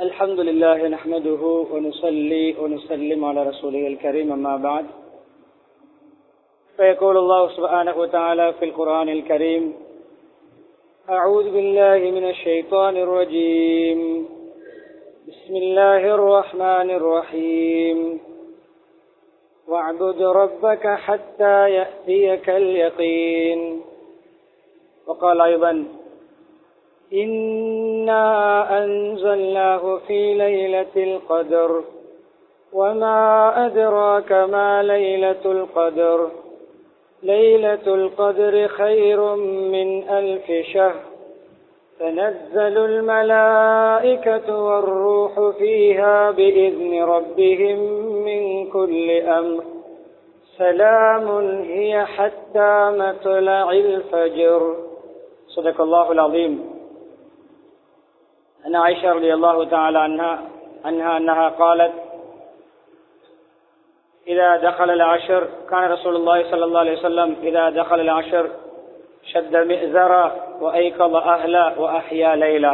الحمد لله نحمده ونصلي ونسلم على رسوله الكريم أما بعد فيقول الله سبحانه وتعالى في القرآن الكريم أعوذ بالله من الشيطان الرجيم بسم الله الرحمن الرحيم واعبد ربك حتى يأتيك اليقين وقال أيضا إنا أنزلناه في ليلة القدر وما أدراك ما ليلة القدر ليلة القدر خير من ألف شهر تنزل الملائكة والروح فيها بإذن ربهم من كل أمر سلام هي حتى مطلع الفجر صدق الله العظيم أن عائشة رضي الله تعالى عنها عنها أنها قالت إذا دخل العشر كان رسول الله صلى الله عليه وسلم إذا دخل العشر شد مئزرا وأيقظ أهلا وأحيا ليلا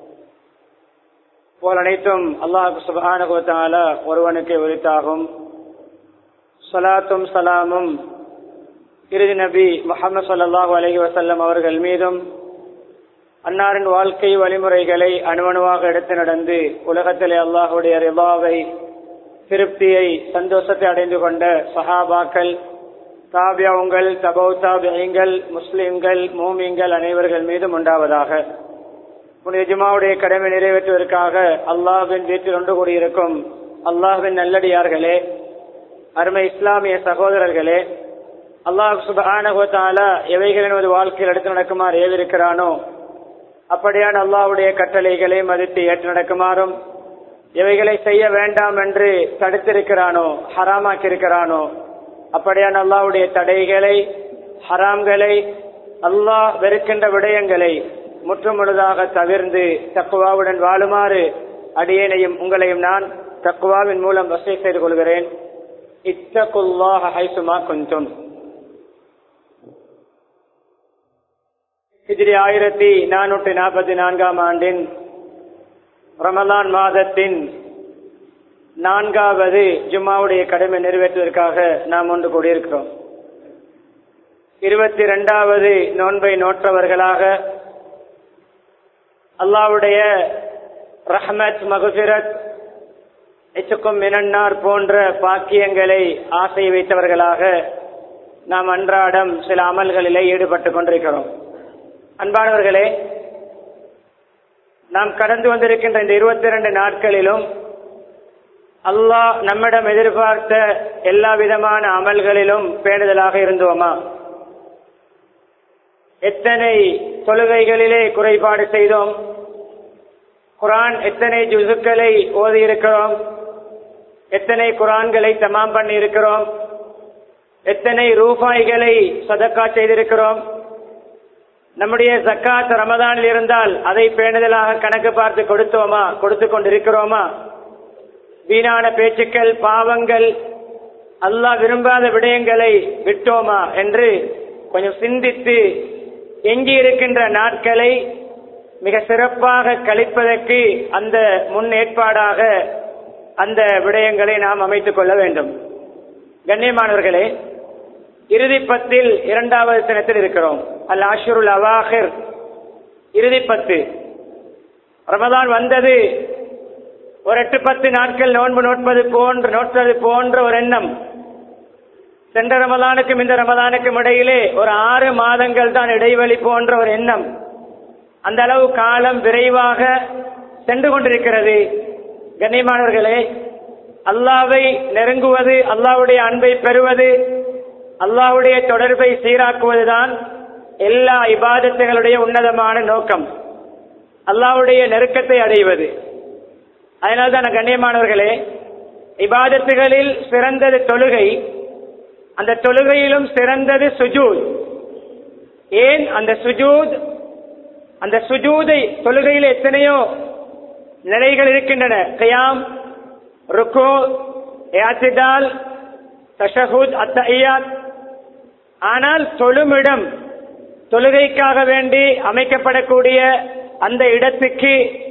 போல் அனைத்தும் அல்லாஹு சுபானுகத்தால ஒருவனுக்கு உரித்தாகும் சலாத்தும் சலாமும் இறுதி நபி முகமது சல்லாஹூ அலஹி வசல்லம் அவர்கள் மீதும் அன்னாரின் வாழ்க்கை வழிமுறைகளை அணுவணுவாக எடுத்து நடந்து உலகத்திலே அல்லாஹுடைய ரிபாவை திருப்தியை சந்தோஷத்தை அடைந்து கொண்ட சஹாபாக்கள் தாபியாவுங்கள் தபௌ தாபியங்கள் முஸ்லிம்கள் மூமிங்கள் அனைவர்கள் மீதும் உண்டாவதாக உன் எஜுமாவுடைய கடமை நிறைவேற்றுவதற்காக அல்லாஹின் வீட்டில் ஒன்று கூடியிருக்கும் அல்லாஹின் நல்லடியார்களே அருமை இஸ்லாமிய சகோதரர்களே அல்லாஹ் சுபானகோத்தால எவைகளின் ஒரு வாழ்க்கையில் எடுத்து நடக்குமாறு ஏவிருக்கிறானோ அப்படியான அல்லாஹுடைய கட்டளைகளை மதித்து ஏற்று நடக்குமாறும் எவைகளை செய்ய வேண்டாம் என்று தடுத்திருக்கிறானோ ஹராமாக்கி இருக்கிறானோ அப்படியான அல்லாவுடைய தடைகளை ஹராம்களை அல்லாஹ் வெறுக்கின்ற விடயங்களை முற்றுமுழுதாக தவிர்ந்து தக்குவாவுடன் வாழுமாறு அடியேனையும் உங்களையும் நான் தக்குவாவின் மூலம் வசதி செய்து கொள்கிறேன் இத்தகுல்லாஹ ஹைசுமா கொஞ்சம் ஹிஜ்ரி ஆயிரத்தி நானூற்றி நாற்பத்தி நான்காம் ஆண்டின் ரமலான் மாதத்தின் நான்காவது ஜும்மாவுடைய கடமை நிறைவேற்றுவதற்காக நாம் ஒன்று கூடியிருக்கிறோம் இருபத்தி இரண்டாவது நோன்பை நோற்றவர்களாக அல்லாவுடைய ரஹமத் மகுசிரத் எச்சுக்கும் மினன்னார் போன்ற பாக்கியங்களை ஆசை வைத்தவர்களாக நாம் அன்றாடம் சில அமல்களிலே ஈடுபட்டு கொண்டிருக்கிறோம் அன்பானவர்களே நாம் கடந்து வந்திருக்கின்ற இந்த இருபத்தி இரண்டு நாட்களிலும் அல்லாஹ் நம்மிடம் எதிர்பார்த்த எல்லா விதமான அமல்களிலும் பேணுதலாக இருந்தோமா எத்தனை தொழுகைகளிலே குறைபாடு செய்தோம் குரான் எத்தனை ஜுசுக்களை ஓதி இருக்கிறோம் எத்தனை குரான்களை தமாம் பண்ணி இருக்கிறோம் எத்தனை ரூபாய்களை சதக்கா செய்திருக்கிறோம் நம்முடைய ஜக்காத் ரமதானில் இருந்தால் அதை பேணுதலாக கணக்கு பார்த்து கொடுத்தோமா கொடுத்து கொண்டிருக்கிறோமா வீணான பேச்சுக்கள் பாவங்கள் அல்லாஹ் விரும்பாத விடயங்களை விட்டோமா என்று கொஞ்சம் சிந்தித்து எஞ்சி இருக்கின்ற நாட்களை மிக சிறப்பாக கழிப்பதற்கு அந்த முன்னேற்பாடாக அந்த விடயங்களை நாம் அமைத்துக் கொள்ள வேண்டும் கண்ணியமானவர்களே இறுதிப்பத்தில் இரண்டாவது தினத்தில் இருக்கிறோம் அல் ஆஷுருல் அவாஹிர் இறுதிப்பத்து ரமதான் வந்தது ஒரு எட்டு பத்து நாட்கள் நோன்பு நோட்பது போன்ற நோட்பது போன்ற ஒரு எண்ணம் சென்ற ரமதானுக்கும் இந்த ரமதானுக்கும் இடையிலே ஒரு ஆறு மாதங்கள் தான் இடைவெளி போன்ற ஒரு எண்ணம் அந்த அளவு காலம் விரைவாக சென்று கொண்டிருக்கிறது கண்ணியமானவர்களே அல்லாவை நெருங்குவது அல்லாவுடைய அன்பை பெறுவது அல்லாவுடைய தொடர்பை சீராக்குவதுதான் எல்லா இபாதத்துகளுடைய உன்னதமான நோக்கம் அல்லாவுடைய நெருக்கத்தை அடைவது அதனால்தான் கண்ணியமானவர்களே இபாதத்துகளில் சிறந்தது தொழுகை அந்த தொழுகையிலும் சிறந்தது சுஜூத் ஏன் அந்த சுஜூத் அந்த சுஜூதை தொழுகையில் எத்தனையோ நிலைகள் இருக்கின்றன கயாம் ருக்கோ யாத்திதால் தஷஹூத் அத்தையாத் ஆனால் தொழுமிடம் தொழுகைக்காக வேண்டி அமைக்கப்படக்கூடிய அந்த இடத்துக்கு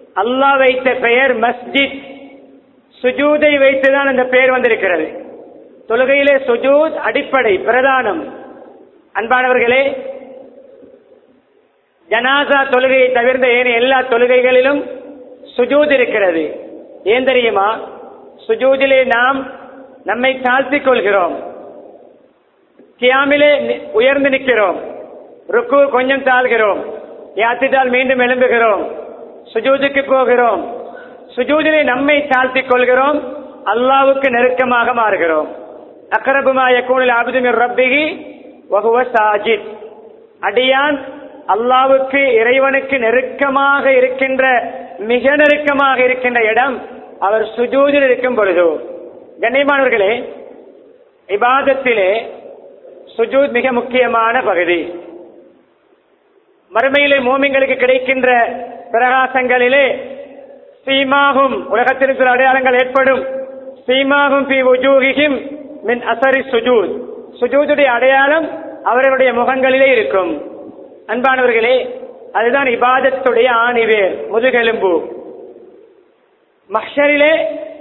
அல்லாஹ் வைத்த பெயர் மஸ்ஜித் சுஜூதை வைத்துதான் அந்த பெயர் வந்திருக்கிறது தொழுகையிலே சுஜூத் அடிப்படை பிரதானம் அன்பானவர்களே ஜனாசா தொழுகையை தவிர்ந்த ஏனைய எல்லா தொழுகைகளிலும் சுஜூத் இருக்கிறது ஏன் தெரியுமா சுஜூதிலே நாம் நம்மை தாழ்த்திக் கொள்கிறோம் கியாமிலே நி- உயர்ந்து நிற்கிறோம் ருக்கு கொஞ்சம் தாழ்கிறோம் யாத்திட்டால் மீண்டும் எழும்புகிறோம் சுஜூதுக்கு போகிறோம் சுஜூதிலே நம்மை தாழ்த்திக் கொள்கிறோம் அல்லாவுக்கு நெருக்கமாக மாறுகிறோம் அக்கரபுமா யக்கூனில் அபுதுமிர் ரப்பிகி வகுவ சாஜித் அடியான் அல்லாவுக்கு இறைவனுக்கு நெருக்கமாக இருக்கின்ற மிக நெருக்கமாக இருக்கின்ற இடம் அவர் சுஜூதில் இருக்கும் பொழுது கண்ணியமானவர்களே இபாதத்திலே சுஜூத் மிக முக்கியமான பகுதி மறுமையிலே மோமிங்களுக்கு கிடைக்கின்ற பிரகாசங்களிலே சீமாகும் உலகத்தில் சில அடையாளங்கள் ஏற்படும் சீமாகும் பி உஜூகிஹிம் மின் அசரி சுஜூத் சுஜூதுடைய அடையாளம் அவர்களுடைய முகங்களிலே இருக்கும் அன்பானவர்களே அதுதான் இபாதத்துடைய ஆணிவேர் முதுகெலும்பு மஹ்ஷரிலே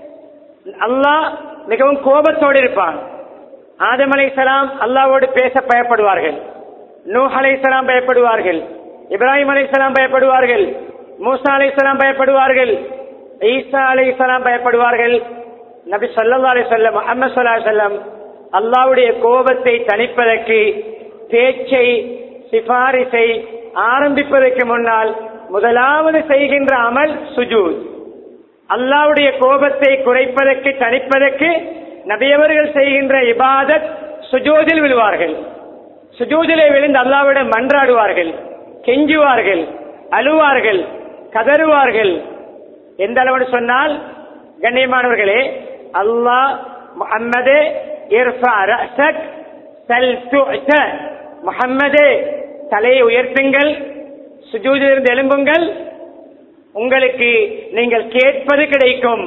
அல்லாஹ் மிகவும் கோபத்தோடு இருப்பான் ஆதம் அலைசலாம் அல்லாவோடு பேச பயப்படுவார்கள் நூஹ் அலைசலாம் பயப்படுவார்கள் இப்ராஹிம் அலைசலாம் பயப்படுவார்கள் மூசா அலைசலாம் பயப்படுவார்கள் ஈசா அலைசலாம் பயப்படுவார்கள் நபி ஸல்லல்லாஹு அலைஹி வஸல்லம் முஹம்மது ஸல்லல்லாஹு அலைஹி வஸல்லம் அல்லாஹ்வுடைய கோபத்தை தணிப்பதற்கு பேச்சை சிபாரிசை ஆரம்பிப்பதற்கு முன்னால் முதலாவது செய்கின்ற அமல் சுஜூத் அல்லாவுடைய கோபத்தை குறைப்பதற்கு தணிப்பதற்கு நபியவர்கள் செய்கின்ற இபாதத் சுஜூதில் விழுவார்கள் சுஜூதிலே விழுந்து அல்லாவிடம் மன்றாடுவார்கள் கெஞ்சுவார்கள் அழுவார்கள் கதறுவார்கள் எந்த அளவு சொன்னால் கண்ணியமானவர்களே அல்லாஹ் முஹம்மதே இர்ஃபா ரஅஸக் சல் துஅத முஹம்மதே தலையை உயர்த்துங்கள் சுஜூதிலிருந்து எழும்புங்கள் உங்களுக்கு நீங்கள் கேட்பது கிடைக்கும்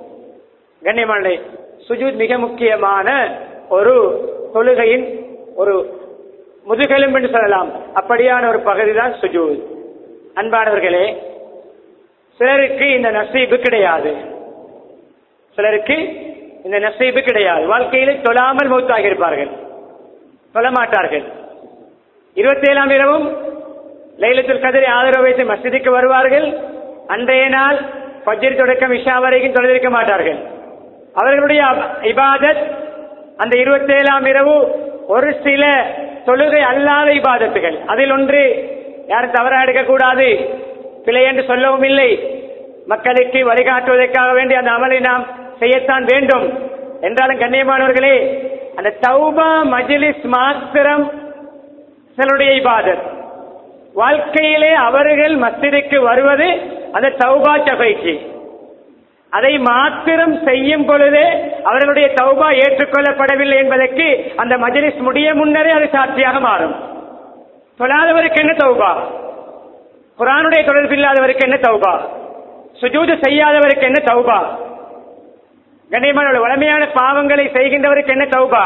கண்ணியமான சுஜூத் மிக முக்கியமான ஒரு தொழுகையின் ஒரு முதுகெலும்பு என்று சொல்லலாம் அப்படியான ஒரு பகுதி தான் சுஜூத் அன்பானவர்களே சிலருக்கு இந்த நசீபு கிடையாது சிலருக்கு இந்த நசீபு கிடையாது வாழ்க்கையிலே தொழாமல் மௌத்தாகி இருப்பார்கள் தொழமாட்டார்கள் இருபத்தி ஏழாம் இரவும் லைலத்துல் கதிரை ஆதரவு வைத்து மஸ்ஜிதுக்கு வருவார்கள் அன்றைய நாள் பஜ்ர் தொடக்கம் இஷா வரைக்கும் தொழுதிருக்க மாட்டார்கள் அவர்களுடைய அப- இபாதத் அந்த இருபத்தேழாம் இரவு ஒரு சில தொழுகை அல்லாத இபாதத்துகள் அதில் ஒன்று யாரும் தவறாக எடுக்கக்கூடாது பிழை என்று சொல்லவும் இல்லை மக்களுக்கு வழிகாட்டுவதற்காக வேண்டி அந்த அமலை நாம் செய்யத்தான் வேண்டும் என்றாலும் கண்ணியமானவர்களே அந்த தௌபா மஜ்லிஸ் மாத்திரம் சிலருடைய இபாதத் வாழ்க்கையிலே அவர்கள் மஸ்ஜிதுக்கு வருவது அந்த தௌபா சபைக்கு அதை மாத்திரம் செய்யும் பொழுதே அவர்களுடைய தௌபா ஏற்றுக்கொள்ளப்படவில்லை என்பதற்கு அந்த மஜ்லிஸ் முடிய முன்னரே அது சாட்சியாக மாறும் தொழாதவருக்கு என்ன தௌபா குரானுடைய தொடர்பு இல்லாதவருக்கு என்ன தௌபா சுஜூது செய்யாதவருக்கு என்ன தௌபா கண்ணியமான வளமையான பாவங்களை செய்கின்றவருக்கு என்ன தௌபா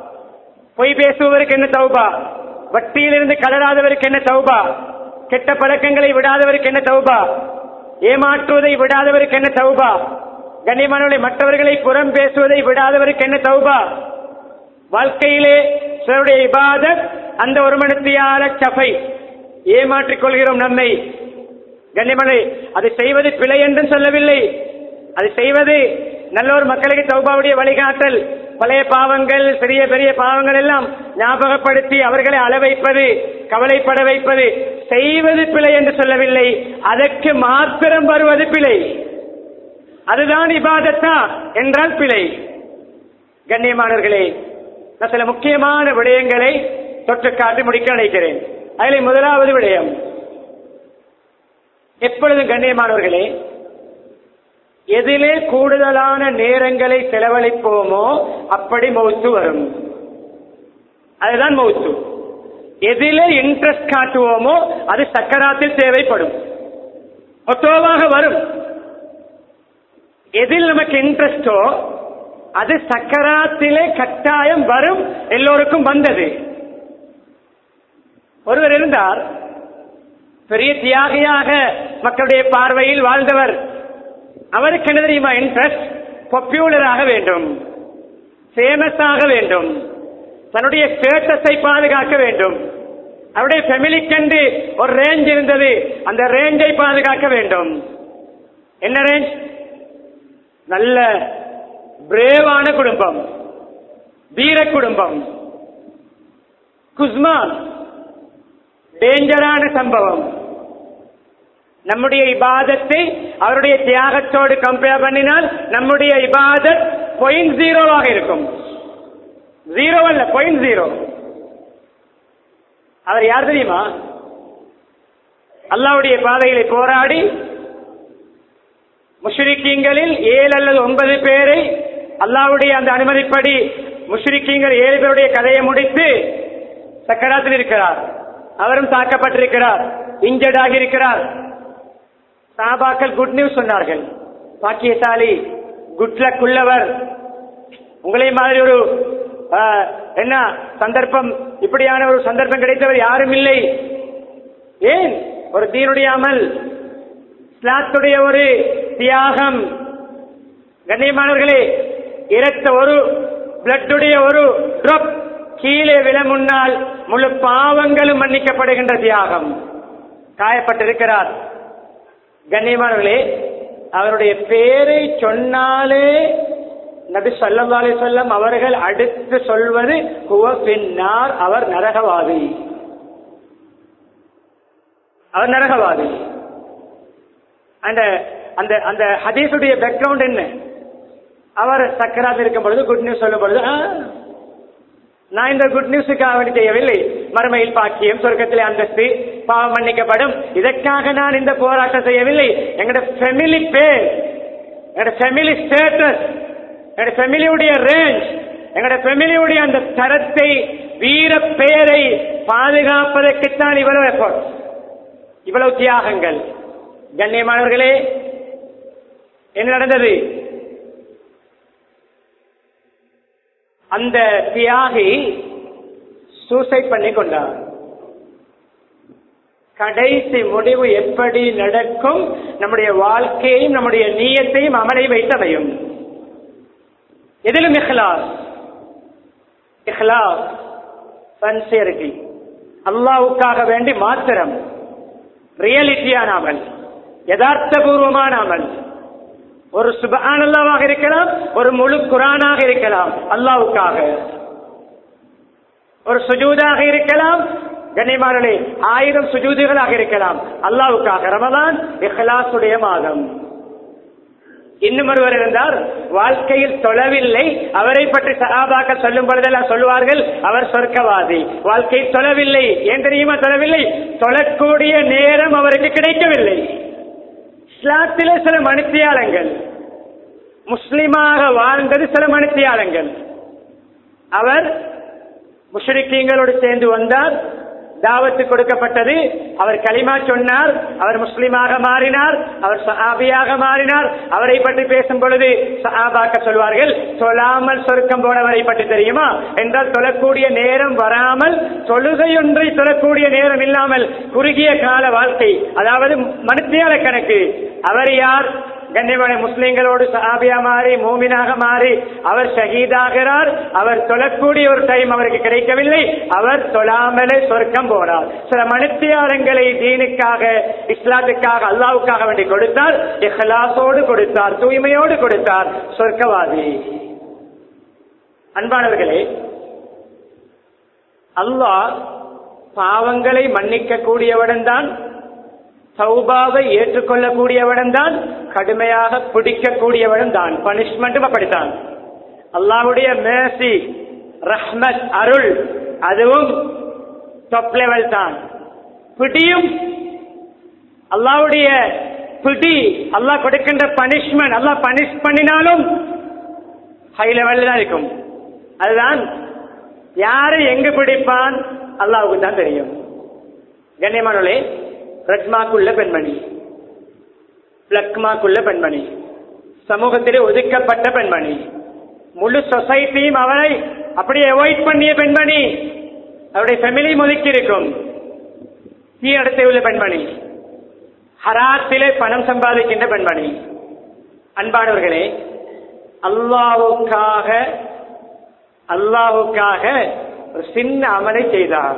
பொய் பேசுபவருக்கு என்ன தௌபா வட்டியிலிருந்து கலராதவருக்கு என்ன தௌபா கெட்ட பழக்கங்களை விடாதவருக்கு என்ன தௌபா ஏமாற்றுவதை விடாதவருக்கு என்ன தௌபா கண்ணியமானவர்களை மற்றவர்களை புறம் பேசுவதை விடாதவருக்கு என்ன தௌபா வாழ்க்கையிலே சிலருடைய இபாதத் அந்த ஒரு மணித்தியால சபை ஏமாற்றிக் கொள்கிறோம் நம்மை கண்ணியமனை அது செய்வது பிழை என்றும் சொல்லவில்லை அது செய்வது நல்லோர் மக்களுக்கு தௌபாவுடைய வழிகாட்டல் பழைய பாவங்கள் சிறிய பெரிய பாவங்கள் எல்லாம் ஞாபகப்படுத்தி அவர்களை அள வைப்பது கவலைப்பட வைப்பது செய்வது பிழை என்று சொல்லவில்லை அதற்கு மாத்திரம் வருவது பிழை அதுதான் இபாதத்தா என்றால் பிழை கண்ணியமானவர்களே நான் சில முக்கியமான விடயங்களை தொற்று காட்டி முடிக்க நினைக்கிறேன் அதில் முதலாவது விடயம் எப்பொழுதும் கண்ணியமானவர்களே எதிலே கூடுதலான நேரங்களை செலவழிப்போமோ அப்படி மௌத்து வரும் அதுதான் மௌத்து எதிலே இன்ட்ரெஸ்ட் காட்டுவோமோ அது சக்கராத்தில் தேவைப்படும் ஒத்தோவாக வரும் எதில் நமக்கு இன்ட்ரெஸ்டோ அது சக்கராத்திலே கட்டாயம் வரும் எல்லோருக்கும் வந்தது ஒருவர் இருந்தார் பெரிய தியாகியாக மக்களுடைய பார்வையில் வாழ்ந்தவர் அவருக்கு என்ன தெரியுமா இன்ட்ரெஸ்ட் பாப்புலராக வேண்டும் ஃபேமஸாக வேண்டும் தன்னுடைய ஸ்டேட்டஸை பாதுகாக்க வேண்டும் அவருடைய ஃபெமிலிக்கென்று ஒரு ரேஞ்ச் இருந்தது அந்த ரேஞ்சை பாதுகாக்க வேண்டும் என்ன ரேஞ்ச் நல்ல பிரேவான குடும்பம் வீர குடும்பம் குஸ்மான் டேஞ்சரான சம்பவம் நம்முடைய இபாதத்தை அவருடைய தியாகத்தோடு கம்பேர் பண்ணினால் நம்முடைய இபாதத் பாயிண்ட் ஜீரோவாக இருக்கும் ஜீரோ அல்ல பாயிண்ட் ஜீரோ அவர் யார் தெரியுமா அல்லாவுடைய பாதையிலே போராடி முஷ்ரிக்கீங்களில் ஏழு அல்லது ஒன்பது பேரை அல்லாவுடைய அந்த அனுமதிப்படி முஷ்ரிக்கீங்கள் ஏழு பேருடைய கதையை முடித்து சக்கராத்தில் இருக்கிறார் அவரும் தாக்கப்பட்டிருக்கிறார் இன்ஜர்ட் ஆகியிருக்கிறார் சாபாக்கள் குட் நியூஸ் சொன்னார்கள் பாக்கியசாலி குட் லக் உள்ளவர் உங்களை மாதிரி ஒரு ஆ, என்ன சந்தர்ப்பம் இப்படியான ஒரு சந்தர்ப்பம் கிடைத்தவர் யாரும் இல்லை ஏன் ஒரு தீனுடைய அமல் இஸ்லாத்துடைய ஒரு தியாகம் கண்ணியமானவர்களே இரத்த ஒரு பிளட்டுடைய ஒரு drop கீழே விழ முன்னால் முழு பாவங்களும் மன்னிக்கப்படுகின்ற தியாகம் காயப்பட்டிருக்கிறார் கண்ணியமானவர்களே அவருடைய பேரை சொன்னாலே நபி ஸல்லல்லாஹு அலைஹி வஸல்லம் அவர்கள் அடுத்து சொல்வது ஹுவ பின்னார் அவர் நரகவாதி அவர் நரகவாதி அந்த அந்த அந்த ஹதீஸுடைய பேக்ரவுண்ட் என்ன அவர் சக்கராத் இருக்கும் பொழுது குட் நியூஸ் சொல்லும் பொழுது "ஆ, நான் இந்த குட் நியூஸுக்காக வேண்டி செய்யவில்லை மறுமையில் பாக்கியம் சொர்க்கத்திலே அந்தஸ்து பாவம் மன்னிக்கப்படும் இதற்காக நான் இந்த போராட்டம் செய்யவில்லை எங்களோட ஃபெமிலி பேர் எங்களோட ஃபெமிலி ஸ்டேட்டஸ் எங்களோட ஃபெமிலியுடைய ரேஞ்ச் எங்களோட ஃபெமிலியுடைய அந்த தரத்தை வீர பெயரை பாதுகாப்பதற்குத்தான் இவ்வளவு எஃபோர்ட் இவ்வளவு தியாகங்கள் கண்ணியமானவர்களே என்ன நடந்தது அந்த தியாகி சூசைட் பண்ணி கொண்டார் கடைசி முடிவு எப்படி நடக்கும் நம்முடைய வாழ்க்கையையும் நம்முடைய நீயத்தையும் அமலை வைத்தமையும் எதிலும் இஹ்லாஸ் இஹ்லாஸ் சன்சியரிட்டி அல்லாவுக்காக வேண்டி மாத்திரம் ரியாலிட்டியான அமல் யதார்த்தபூர்வமான அமல் ஒரு சுபஹான் அல்லாவாக இருக்கலாம் ஒரு முழு குரானாக இருக்கலாம் அல்லாவுக்காக ஒரு சுஜூதாக இருக்கலாம் கண்ணியமானே ஆயிரம் சுஜூதுகளாக இருக்கலாம் அல்லாவுக்காக ரமதான் இஹ்லாசுடைய மாதம் இன்னும் ஒருவர் இருந்தார் வாழ்க்கையில் தொழவில்லை அவரை பற்றி சகாபாக்கள் சொல்லும் பொழுதெல்லாம் சொல்லுவார்கள் அவர் சொர்க்கவாதி வாழ்க்கையில் தொழவில்லை ஏன் தெரியுமா தொழவில்லை தொழக்கூடிய நேரம் அவருக்கு கிடைக்கவில்லை இஸ்லாத்திலே சில மனுத்தியாளங்கள் முஸ்லிமாக வாழ்ந்தது சில மனுத்தியாளங்கள் அவர் முஷ்ரிக்கீங்களோடு சேர்ந்து வந்தார் தாவத்து கொடுக்கப்பட்டது அவர் களிமா சொன்னார் அவர் முஸ்லிமாக மாறினார் அவர் சஹாபியாக மாறினார் அவரை பற்றி பேசும் பொழுது சஹாபாக்க சொல்வார்கள் சொல்லாமல் சொருக்கம் போனவரை பற்றி தெரியுமா என்றால் தொழக்கூடிய நேரம் வராமல் தொழுகையொன்றை தொழக்கூடிய நேரம் இல்லாமல் குறுகிய கால வாழ்க்கை அதாவது மனுத்தியால கணக்கு அவர் யார் கண்ணியமான முஸ்லிம்களோடு சஹாபியா மாறி மூமினாக மாறி அவர் ஷஹீதாகிறார் அவர் தொழக்கூடிய ஒரு டைம் அவருக்கு கிடைக்கவில்லை அவர் தொழாமலே சொர்க்கம் போனார் சில மனுத்தியாரங்களை தீனுக்காக இஸ்லாத்துக்காக அல்லாவுக்காக வேண்டி கொடுத்தார் இஹ்லாசோடு கொடுத்தார் தூய்மையோடு கொடுத்தார் சொர்க்கவாதி அன்பானவர்களே அல்லாஹ் பாவங்களை மன்னிக்க கூடியவுடன் தான் சௌபாவை ஏற்றுக்கொள்ளக்கூடியவனும் தான் கடுமையாக பிடிக்கக்கூடியவனும் தான் பனிஷ்மெண்ட்டும் அப்படித்தான் அல்லாவுடைய மேசி ரஹ்மத் அருள் அதுவும் டாப் லெவல் தான் பிடியும் அல்லாவுடைய பிடி அல்லாஹ் கொடுக்கின்ற பனிஷ்மெண்ட் அல்லாஹ் பனிஷ் பண்ணினாலும் ஹை லெவல்ல தான் இருக்கும் அதுதான் யாரை எங்க பிடிப்பான் அல்லாவுக்கு தான் தெரியும் கண்ணியமானே ரட்மாக்குள்ள பெண்மணி பிளக்மாக்குள்ள பெண்மணி சமூகத்திலே ஒதுக்கப்பட்ட பெண்மணி முழு சொசைட்டியும் அவரை அப்படியே அவாய்ட் பண்ணிய பெண்மணி அவருடைய ஃபேமிலியும் ஒதுக்கி இருக்கும் தீயடத்தை உள்ள பெண்மணி ஹராத்திலே பணம் சம்பாதிக்கின்ற பெண்மணி அன்பானவர்களே அல்லாவுக்காக அல்லாவுக்காக ஒரு சின்ன அமலை செய்தார்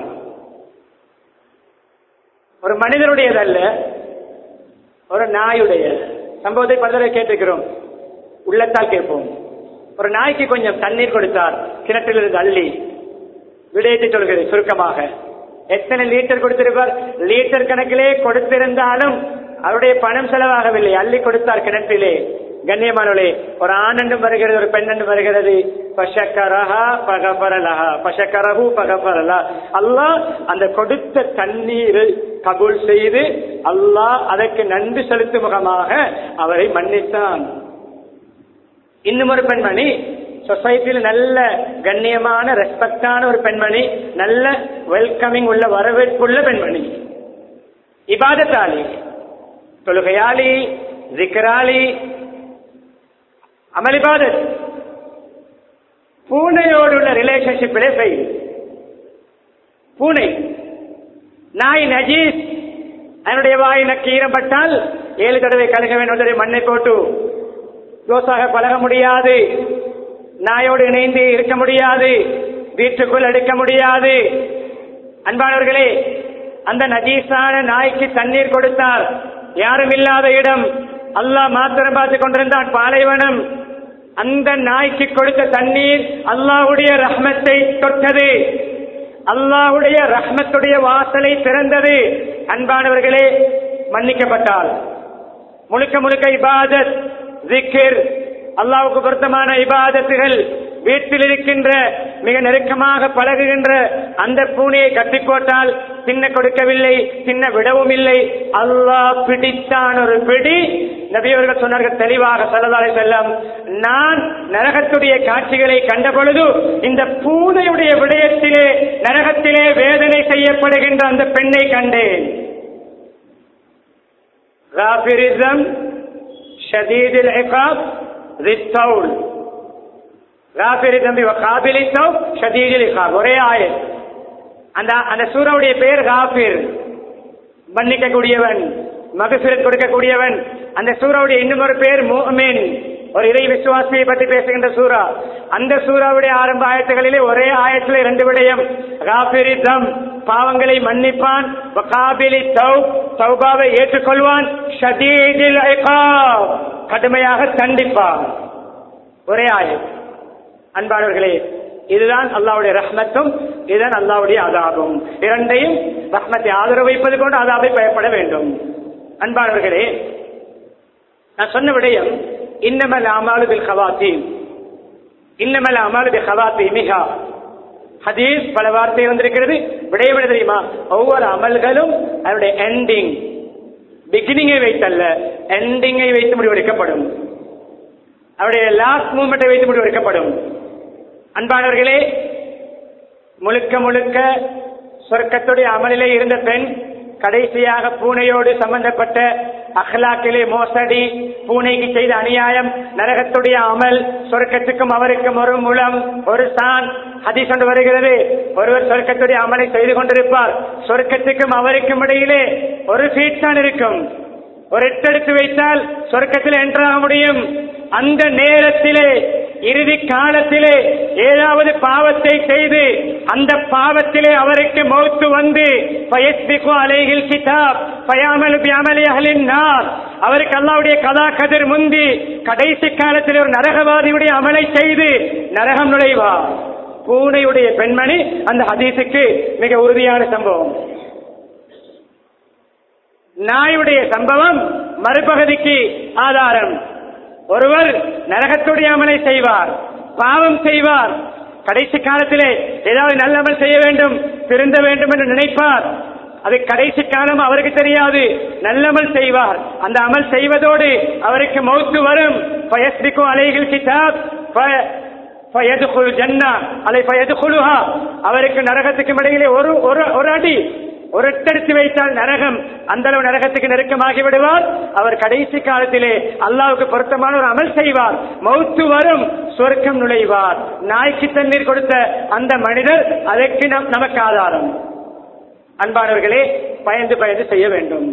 ஒரு மனிதனுடையதல்ல ஒரு நாயுடைய சம்பவத்தை பலரை கேட்டிருக்கிறோம் உள்ளத்தால் கேட்போம் ஒரு நாய்க்கு கொஞ்சம் தண்ணீர் கொடுத்தார் கிணற்றிலிருந்து அள்ளி விடயத்தை சொல்கிறேன் சுருக்கமாக எத்தனை லிட்டர் கொடுத்திருப்பார் லிட்டர் கணக்கிலே கொடுத்திருந்தாலும் அவருடைய பணம் செலவாகவில்லை அள்ளி கொடுத்தார் கிணற்றிலே கண்ணியமானவளே ஒரு ஆனண்டும் வருகிறது ஒரு பெண்ணண்டும் வருகிறது பஷக்கரஹா பகபரலஹா பஷக்கரஹு பகபரலா அல்லாஹ் அந்த கொடுத்த தண்ணீரை கபூல் செய்து அல்லாஹ் அதற்கு நன்றி செலுத்தும் முகமாக அவரை மன்னித்தான் இன்னும் ஒரு பெண்மணி சொசைட்டியில் நல்ல கண்ணியமான ரெஸ்பெக்டான ஒரு பெண்மணி நல்ல வெல்கமிங் உள்ள வரவேற்புள்ள பெண்மணி இபாதத்தாளி தொழுகையாளி ஜிக்கராளி அமளிபாதத் பூனையோடு உள்ள ரிலேஷன்ஷிப்பிலே ஃபெயில் பூனை நாய் நஜீஸ் அதனுடைய வாய் நக்கி ஈரப்பட்டால் ஏழு தடவை கழுக வேண்டும் மண்ணை போட்டு க்ளோஸாக பழக முடியாது நாயோடு இணைந்து இருக்க முடியாது வீட்டுக்குள் எடுக்க முடியாது அன்பானவர்களே அந்த நஜீஸான நாய்க்கு தண்ணீர் கொடுத்தார் யாரும் இல்லாத இடம் அல்லாஹ் மாத்திரம் பார்த்து கொண்டிருந்தான் பாலைவனம் அந்த நாய்க்கு கொடுத்த தண்ணீர் அல்லாஹ்வுடைய ரஹ்மத்தை தொட்டது அல்லாஹ்வுடைய ரஹ்மத்துடைய வாசலை திறந்தது அன்பானவர்களே மன்னிக்கப்பட்டால் முழுக்க முழுக்க இபாதத் ஜிக்கிர் அல்லாவுக்கு பொருத்தமான இபாதத்துகள் வீட்டில் இருக்கின்ற மிக நெருக்கமாக பழகுகின்ற அந்த பூனையை கட்டி போட்டால் சின்ன கொடுக்கவில்லை சின்ன விடவும் இல்லை அல்லாஹ் பிடித்தான் ஒரு பிடி நபியவர்கள் சொன்னார்கள் தெளிவாக சொல்லதாலே செல்லம் நான் நரகத்துடைய காட்சிகளை கண்ட பொழுது இந்த பூனையுடைய விடயத்திலே நரகத்திலே வேதனை செய்யப்படுகின்ற அந்த பெண்ணை கண்டேன் غافرزم شديد العقاب ذي الطول غافر الذنب وقابل التوب شديد العقاب ஒரே ஆயத் அந்த அந்த சூறாவுடைய பெயர் காபிர் மன்னிக்க கூடியவன் மகசூரத் கொடுக்கக்கூடியவன் அந்த சூறாவுடைய இன்னும் ஒரு பேர் முஃமின் ஒரு இறை விசுவாசியை பற்றி பேசுகின்ற சூரா அந்த சூறாவுடைய ஆரம்ப ஆயத்துகளிலே ஒரே ஆயத்தில் இரண்டு விடயம் காபிரி தம் பாவங்களை மன்னிப்பான் வகாபிலி தௌப் தௌபாவை ஏற்றுக்கொள்வான் ஷதீதில் இகாப் கடுமையாக தண்டிப்பான் ஒரே ஆயத் அன்பானவர்களே இதுதான் அல்லாவுடைய ரஹ்மத்தும் இதுதான் அல்லாவுடைய அதாபும் இரண்டையும் ரஹ்மத்தை ஆதரவு வைப்பது கொண்டு அதாபை பயப்பட வேண்டும் அன்பானவர்களே நான் சொன்ன விடயம் இன்னமல் அமாலு பில் ஹவாத்தி இன்னமல் அமாலு பில் ஹவாத்தி மிகா ஹதீஸ் பல வார்த்தை வந்திருக்கிறது விடயம் என்ன தெரியுமா ஒவ்வொரு அமல்களும் அதனுடைய எண்டிங் பிகினிங்கை வைத்தல்ல எண்டிங்கை வைத்து முடிவெடுக்கப்படும் அவருடைய லாஸ்ட் மூமெண்ட்டை வைத்து முடிவெடுக்கப்படும் அன்பானவர்களே முழுக்க முழுக்க சொர்க்கத்துடைய அமலிலே இருந்த பெண் கடைசியாக பூனையோடு சம்பந்தப்பட்ட அஹ்லாக்கிலே மோசடி பூனைக்கு செய்த அநியாயம் நரகத்துடைய அமல் சொர்க்கத்துக்கும் அவருக்கும் ஒரு முலம் ஒரு சான் ஹதீஸ் கொண்டு வருகிறது ஒருவர் சொர்க்கத்துடைய அமலை செய்து கொண்டிருப்பார் சொர்க்கத்துக்கும் அவருக்கும் இடையிலே ஒரு ஃபீட் தான் இருக்கும் ஒரு எட்டெடுத்து வைத்தால் சொர்க்கத்தில் என்றாக முடியும் அந்த நேரத்திலே இறுதி காலத்திலே ஏதாவது பாவத்தை செய்து அந்த பாவத்திலே அவருக்கு மௌத்து வந்து பயஸ்பிகு அலைகில் கிதாப் பயாமல் பியாமலி அகலின் நார் அவருக்கு அல்லாவுடைய கதா கதிர் முந்தி கடைசி காலத்தில் ஒரு நரகவாதியுடைய அமலை செய்து நரகம் நுழைவார் பூனையுடைய பெண்மணி அந்த ஹதீஸுக்கு மிக உறுதியான சம்பவம் நாயுடைய சம்பவம் மறுபகுதிக்கு ஆதாரம் ஒருவர் நரகத்துடைய அமலை செய்வார் பாவம் செய்வார் கடைசி காலத்திலே ஏதாவது நல்ல அமல் செய்ய வேண்டும் திருந்த வேண்டும் என்று நினைப்பார் அது கடைசி காலம் அவருக்கு தெரியாது நல்லமல் செய்வார் அந்த அமல் செய்வதோடு அவருக்கு மௌத்து வரும் பயஸ்பிக்கும் அலைகள் கிதாப் பயதுகுல் ஜன்னா அலை பயதுகுலுஹா அவருக்கு நரகத்துக்கும் இடையிலே ஒரு ஒரு ஒரு அடி ஒரு எட்டெடுத்து வைத்தால் நரகம் அந்த அளவு நரகத்துக்கு நெருக்கமாகி விடுவார் அவர் கடைசி காலத்திலே அல்லாவுக்கு பொருத்தமான ஒரு அமல் செய்வார் மௌத்து வரும் சொர்க்கம் நுழைவார் நாய்க்கு தண்ணீர் கொடுத்த அந்த மனிதர் அதற்கு நம் நமக்கு ஆதாரம் அன்பானவர்களே பயந்து பயந்து செய்ய வேண்டும்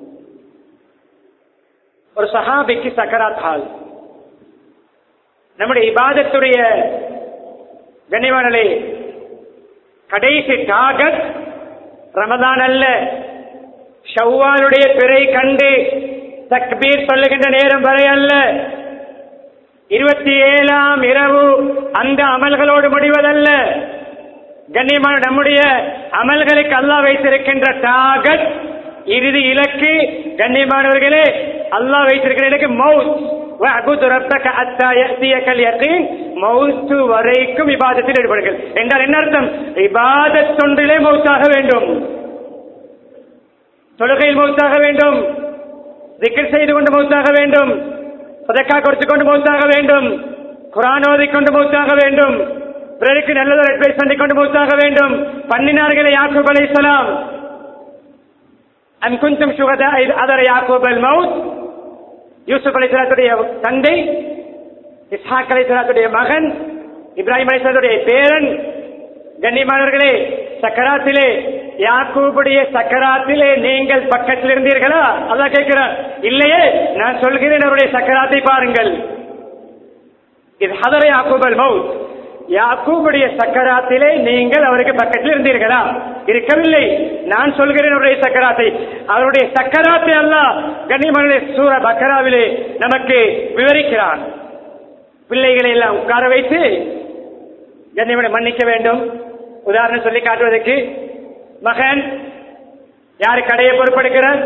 ஒரு சஹாபிக்கு சக்கராத் ஹால் நம்முடைய இபாதத்துடைய கண்ணியவானலே கடைசி டாகத் ரமதான் அல்ல ஷவ்வாலுடைய பிறை கண்டு தக்பீர் சொல்லுகின்ற நேரம் வரை அல்ல இருபத்தி ஏழாம் இரவு அந்த அமல்களோடு முடிவதல்ல கண்ணியமான நம்முடைய அமல்களுக்கு அல்லாஹ் வைத்திருக்கின்ற டாகட் இறுதி இலக்கு கண்ணியமானவர்களே அல்லாஹ் வைத்திருக்கிற இலக்கு மவுத் வஅபுது ரப்பக அத்தா யஅதியகல் யகீன் மவுத் வரைக்கும் இபாதத்தில் ஈடுபடுங்கள் என்றால் என்ன அர்த்தம் இபாதத் தொண்டிலே மவுத்தாக வேண்டும் தொழுகையில் மவுத்தாக வேண்டும் திக்கர் செய்து கொண்டு மவுத்தாக வேண்டும் சதக்கா கொடுத்து கொண்டு மவுத்தாக வேண்டும் குரான் ஓதிக்கொண்டு மவுத்தாக வேண்டும் பிறருக்கு நல்லதொரு அட்வைஸ் பண்ணி கொண்டு மவுத்தாக வேண்டும் பண்ணினார்களே யாக்கூப் அலைஹிஸ்ஸலாம் அன் குந்தும் சுகதா அதர யாக்கூப் அல் மவுத் யூசுப் அலைஹிஸ்ஸலாத்துடைய தந்தை இஸ்ஹாக் அலைஹிஸ்ஸலாத்துடைய மகன் இப்ராஹிம் அலைஹிஸ்ஸலாத்துடைய பேரன் கண்ணியமானவர்களே சக்கராத்திலே யாக்கூபுடைய சக்கராத்திலே நீங்கள் பக்கத்தில் இருந்தீர்களா அதான் கேட்கிறார் இல்லையே நான் சொல்கிறேன் அவருடைய சக்கராத்தை பாருங்கள் இது ஹதர யாக்கூபல் மவுத் யாக்கூபுடைய சக்கராத்திலே நீங்கள் அவருக்கு பக்கத்தில் இருந்தீர்களா இருக்கவில்லை நான் சொல்கிறேன் அவருடைய சக்கராத்தை அவருடைய சக்கராத்தை அல்ல கண்ணியமான சூர பக்கராவிலே நமக்கு விவரிக்கிறான் பிள்ளைகளை எல்லாம் உட்கார வைத்து கண்ணியமனை மன்னிக்க வேண்டும் உதாரணம் சொல்லி காட்டுவதற்கு மகன் யாரு கடையை பொறுப்பெடுக்கிறார்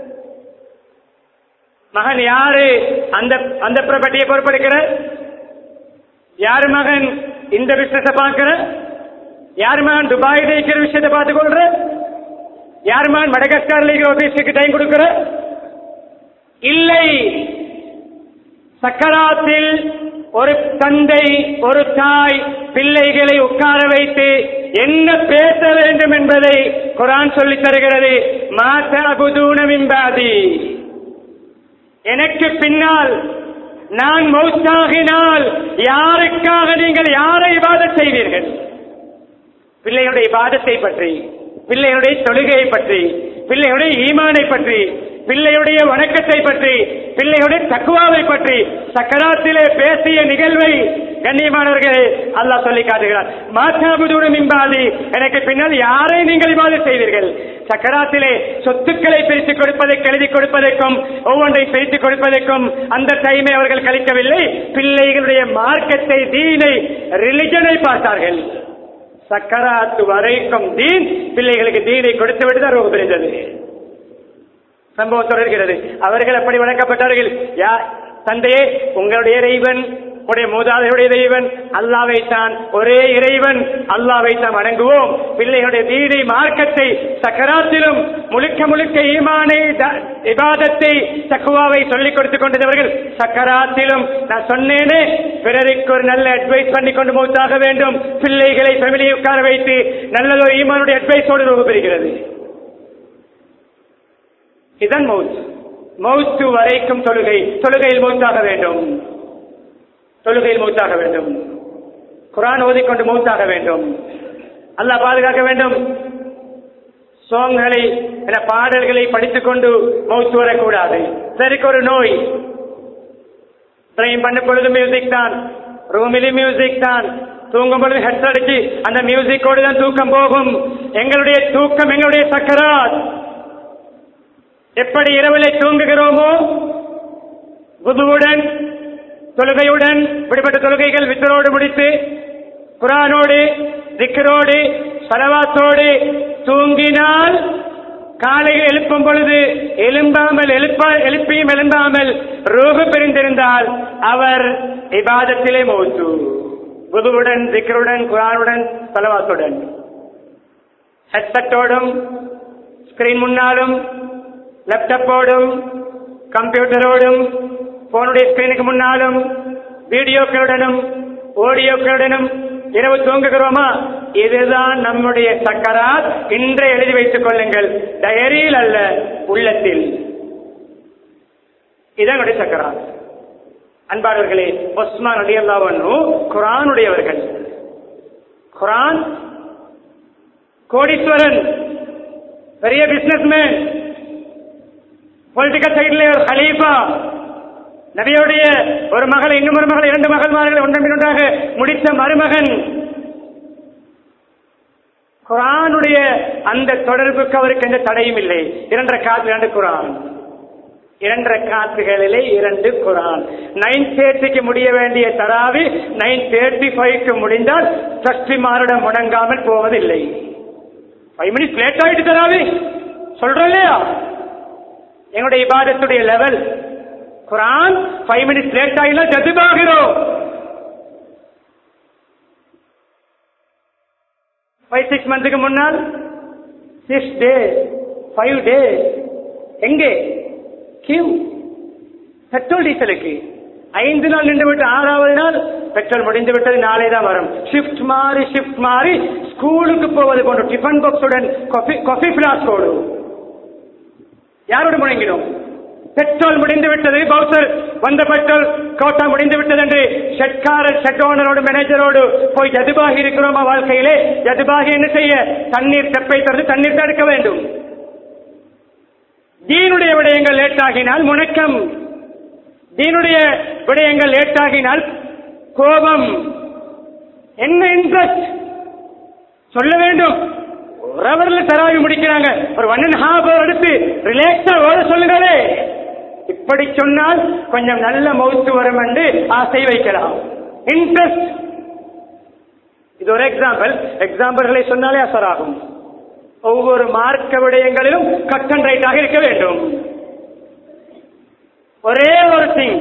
மகன் யாரு அந்த அந்த ப்ராப்பர்ட்டியை பொறுப்பெடுக்கிறார் யாரு மகன் இந்த பிசினஸ் பார்க்கிற யாரு மகன் துபாயில் இருக்கிற விஷயத்தை பார்த்துக் கொள்ற யாரு மகன் மடகஸ்கார்ல இருக்கிற ஆபீஸுக்கு டைம் கொடுக்கிற இல்லை சக்கராத்தில் ஒரு தந்தை ஒரு தாய் பிள்ளைகளை உட்கார வைத்து என்ன பேச வேண்டும் என்பதை குரான் சொல்லித் தருகிறது மாதபுதூனமின்பாதி எனக்கு பின்னால் நான் மௌத்தாகினால் யாருக்காக நீங்கள் யாரை இபாதத் செய்வீர்கள் பிள்ளையுடைய இபாதத்தை பற்றி பிள்ளையுடைய தொழுகையை பற்றி பிள்ளையுடைய ஈமானை பற்றி பிள்ளையுடைய வணக்கத்தை பற்றி பிள்ளையுடைய தக்குவாவை பற்றி சக்கராத்திலே பேசிய நிகழ்வை கண்ணியமானவர்களே அல்லாஹ் சொல்லி காட்டுகிறார் மாற்றாபுதூரம் இம்பாதி எனக்கு பின்னால் யாரை நீங்கள் இவ்வாறு செய்தீர்கள் சக்கராத்திலே சொத்துக்களை பிரித்துக் கொடுப்பதற்கு எழுதி கொடுப்பதற்கும் ஒவ்வொன்றை பிரித்துக் கொடுப்பதற்கும் அந்த டைமை அவர்கள் கழிக்கவில்லை பிள்ளைகளுடைய மார்க்கத்தை தீனை ரிலிஜனை பார்த்தார்கள் சக்கராத்து வரைக்கும் தீன் பிள்ளைகளுக்கு தீனை கொடுத்து விட்டு தான் ரோகம் தெரிந்தது சம்பவம் தொடர்கிறது அவர்கள் அப்படி வணக்கப்பட்டார்கள் யா தந்தையே உங்களுடைய இறைவன் உடைய மூதாதையுடைய இறைவன் அல்லாவை தான் ஒரே இறைவன் அல்லாவை தான் வணங்குவோம் பிள்ளைகளுடைய வீடு மார்க்கத்தை சக்கராத்திலும் முழுக்க முழுக்க ஈமானை த- இபாதத்தை தக்குவாவை சொல்லிக் கொடுத்துக் கொண்டிருந்தவர்கள் சக்கராத்திலும் நான் சொன்னேனே பிறருக்கு ஒரு நல்ல அட்வைஸ் பண்ணி கொண்டு மூத்தாக வேண்டும் பிள்ளைகளை ஃபேமிலியை உட்கார வைத்து நல்லதொரு ஈமானுடைய அட்வைஸோடு ரூபம் பெறுகிறது இதன் மவுத் மவுத்து வரைக்கும் தொழுகை தொழுகையில் மௌத்தாக வேண்டும் தொழுகையில் மௌத்தாக வேண்டும் குரான் ஓதிக்கொண்டு மௌத்தாக வேண்டும் அல்லாஹ் பாதுகாக்க வேண்டும் சோங்களை என பாடல்களை படித்துக் கொண்டு மௌத்து வரக்கூடாது சரிக்கு ஒரு நோய் ட்ரெயின் பண்ணும் பொழுது மியூசிக் தான் ரூமிலே மியூசிக் தான் தூங்கும் பொழுது ஹெட் அடிச்சு அந்த மியூசிக்கோடு தான் தூக்கம் போகும் எங்களுடைய தூக்கம் எங்களுடைய சக்கராத் எப்படி இரவிலே தூங்குகிறோமோ குதுவுடன் தொழுகையுடன் விடுபட்ட தொழுகைகள் வித்தரோடு முடித்து குரானோடு திக்கரோடு சலவாத்தோடு தூங்கினால் காலையில் எழுப்பும் பொழுது எழும்பாமல் எழுப்ப எழுப்பியும் எழும்பாமல் ரூபு பிரிந்திருந்தால் அவர் இபாதத்திலே மௌத்து குதுவுடன் திக்கருடன் குரானுடன் சலவாத்துடன் ஹெட்செட்டோடும் ஸ்கிரீன் முன்னாலும் லேப்டாப்போடும் கம்ப்யூட்டரோடும் போனுடைய ஸ்கிரீனுக்கு முன்னாலும் வீடியோக்களுடனும் ஆடியோக்களுடனும் இரவு தூங்குகிறோமா இதுதான் நம்முடைய சக்கராத் இன்றே எழுதி வைத்துக் கொள்ளுங்கள் டயரியில் அல்ல உள்ளத்தில் இதான் என்னுடைய சக்கராத் அன்பாளர்களே ஒஸ்மான் அலியல்லாவன்னு குரானுடையவர்கள் குரான் கோடீஸ்வரன் பெரிய பிசினஸ்மேன் பொலிட்டிக்கல் சைடில் ஒரு ஹலீஃபா நபியுடைய ஒரு மகள் இன்னும் ஒரு மகள் இரண்டு மகள்மார்கள் ஒன்றன் ஒன்றாக முடித்த மருமகன் குரானுடைய அந்த தொடர்புக்கு அவருக்கு எந்த தடையும் இல்லை இரண்டரை காத்து இரண்டு குரான் இரண்டரை காத்துகளிலே இரண்டு குரான் நைன் தேர்ட்டிக்கு முடிய வேண்டிய தராவி நைன் தேர்ட்டி ஃபைவ்க்கு முடிந்தால் சஷ்டிமாரிடம் முடங்காமல் போவதில்லை ஃபைவ் மினிட்ஸ் லேட் ஆயிட்டு தராவி சொல்றோம் இல்லையா எங்களுடைய இபாதத்துடைய லெவல் குரான் ஃபைவ் மினிட்ஸ் லேட் ஆகினா ஜதிபாகிறோம் ஃபைவ் சிக்ஸ் மந்த்துக்கு முன்னால் சிக்ஸ் டே ஃபைவ் டே எங்கே கியூ பெட்ரோல் டீசலுக்கு ஐந்து நாள் நின்று விட்டு ஆறாவது நாள் பெட்ரோல் முடிந்து விட்டது நாளை தான் வரும் ஷிஃப்ட் மாறி ஷிஃப்ட் மாறி ஸ்கூலுக்கு போவது போன்ற டிஃபன் பாக்ஸுடன் காஃபி பிளாஸ்கோடு யாரோடு முழங்கினோம் பெட்ரோல் முடிந்து விட்டது பவுசர் வந்த பெட்ரோல் கோட்டா முடிந்து விட்டது என்று ஷெட்காரர் ஷெட் ஓனரோடு மேனேஜரோடு போய் ஜதுபாகி இருக்கிறோமா வாழ்க்கையிலே ஜதுபாகி என்ன செய்ய தண்ணீர் தெப்பை திறந்து தண்ணீர் தடுக்க வேண்டும் தீனுடைய விடயங்கள் லேட் ஆகினால் முணக்கம் தீனுடைய விடயங்கள் லேட் ஆகினால் கோபம் என்ன இன்ட்ரெஸ்ட் சொல்ல வேண்டும் ஒரு அவர்ல தராவி முடிக்கிறாங்க ஒரு ஒன் அண்ட் ஹாஃப் அவர் எடுத்து ரிலாக்ஸா ஓட சொல்லுங்களே இப்படி சொன்னால் கொஞ்சம் நல்ல மவுத்து வரும் என்று ஆசை வைக்கலாம் இன்ட்ரெஸ்ட் இது ஒரு எக்ஸாம்பிள் எக்ஸாம்பிள்களை சொன்னாலே அசராகும் ஒவ்வொரு மார்க்க விடயங்களிலும் கட் அண்ட் ரைட்டாக இருக்க வேண்டும் ஒரே ஒரு திங்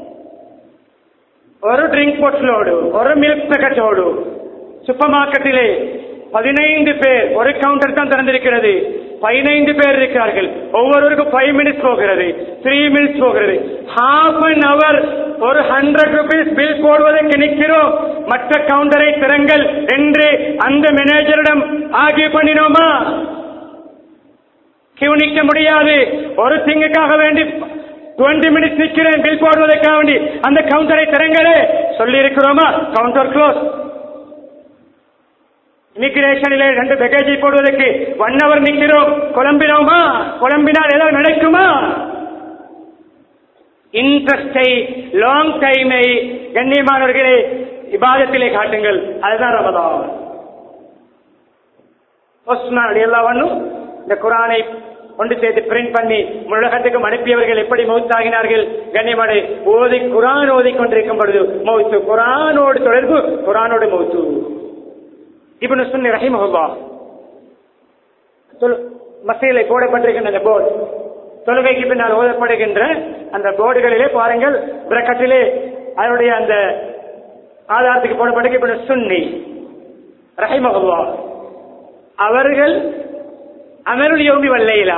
ஒரு ட்ரிங்க் பொட்டிலோடு ஒரு மில்க் பேக்கெட்டோடு சூப்பர் மார்க்கெட்டிலே பதினைந்து பேர் ஒரு கவுண்டர் தான் திறந்திருக்கிறது பதினைந்து பேர் இருக்கிறார்கள் ஒவ்வொருவருக்கும் ஃபைவ் மினிட்ஸ் போகிறது த்ரீ மினிட்ஸ் போகிறது ஹாஃப் அன் அவர் ஒரு ஹண்ட்ரட் ருபீஸ் பில் போடுவதற்கு நிற்கிறோம் மற்ற கவுண்டரை திறங்கள் என்று அந்த மேனேஜரிடம் ஆகிய பண்ணினோமா கியூ நிற்க முடியாது ஒரு திங்குக்காக வேண்டி டுவெண்ட்டி மினிட்ஸ் நிற்கிறேன் பில் போடுவதற்காக வேண்டி அந்த கவுண்டரை திறங்களே சொல்லி இருக்கிறோமா கவுண்டர் க்ளோஸ் இமிகிரேஷனிலே ரெண்டு பேக்கேஜை போடுவதற்கு ஒன் ஹவர் நிற்கிறோம் குழம்பினோமா குழம்பினால் ஏதாவது நடக்குமா இன்ட்ரெஸ்டை லாங் டைமை கண்ணியமானவர்களே இபாதத்திலே காட்டுங்கள் அதுதான் ரமதான் ஒஸ்மான் எல்லாவண்ணும் இந்த குரானை கொண்டு சேர்த்து பிரிண்ட் பண்ணி உலகத்துக்கும் அனுப்பியவர்கள் எப்படி மௌத்தாகினார்கள் கண்ணியமாடு ஓதி குரான் ஓதி கொண்டிருக்கும் பொழுது மௌத்து குரானோடு தொடர்பு குரானோடு மௌத்து இப்னு சுன்னி ரஹிமஹுல்லா மசீலை போடப்பட்டிருக்கின்ற அந்த போர்டு தொழுகைக்கு பின்னால் ஓதப்படுகின்ற அந்த போர்டுகளிலே பாருங்கள் பிரக்கத்திலே அதனுடைய அந்த ஆதாரத்துக்கு போடப்பட்டிருக்க இப்ப சுன்னி ரஹிமஹுல்லா அவர்கள் அமருள் யோமி வல்லையிலா